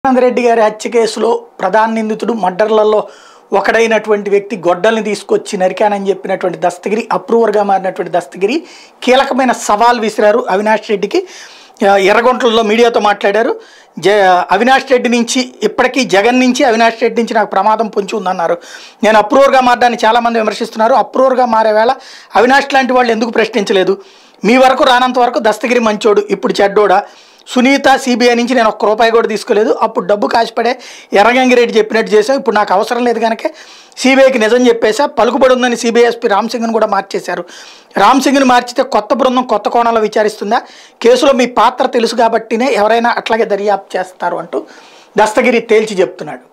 రెడ్డి గారి హత్య కేసులో ప్రధాన నిందితుడు మర్డర్లలో ఒకడైనటువంటి వ్యక్తి గొడ్డల్ని తీసుకొచ్చి నరికానని చెప్పినటువంటి దస్తగిరి అప్రూవర్గా మారినటువంటి దస్తగిరి కీలకమైన సవాల్ విసిరారు అవినాష్ రెడ్డికి ఆ, ఎర్రగొంటలలో మీడియాతో మాట్లాడారు జ అవినాష్ రెడ్డి నుంచి ఇప్పటికీ జగన్ నుంచి అవినాష్ రెడ్డి నుంచి నాకు ప్రమాదం పొంచి ఉందన్నారు నేను అప్రూవర్గా మారడాన్ని చాలామంది విమర్శిస్తున్నారు అప్రూవర్గా మారే వేళ అవినాష్ లాంటి వాళ్ళు ఎందుకు ప్రశ్నించలేదు మీ వరకు రానంత వరకు దస్తగిరి మంచోడు ఇప్పుడు చెడ్డోడా సునీత సిబిఐ నుంచి నేను ఒక్క రూపాయి కూడా తీసుకోలేదు అప్పుడు డబ్బు కాసిపడే ఎర్రగంగిరెడ్డి చెప్పినట్టు చేసాం ఇప్పుడు నాకు అవసరం లేదు కనుక సిబిఐకి నిజం చెప్పేసా పలుకుబడి ఉందని సిబిఐ ఎస్పీ రామ్ సింగ్ను కూడా మార్చేశారు రామ్ సింగ్ను మార్చితే కొత్త బృందం కొత్త కోణంలో విచారిస్తుందా కేసులో మీ పాత్ర తెలుసు కాబట్టినే ఎవరైనా అట్లాగే దర్యాప్తు చేస్తారు అంటూ దస్తగిరి తేల్చి చెప్తున్నాడు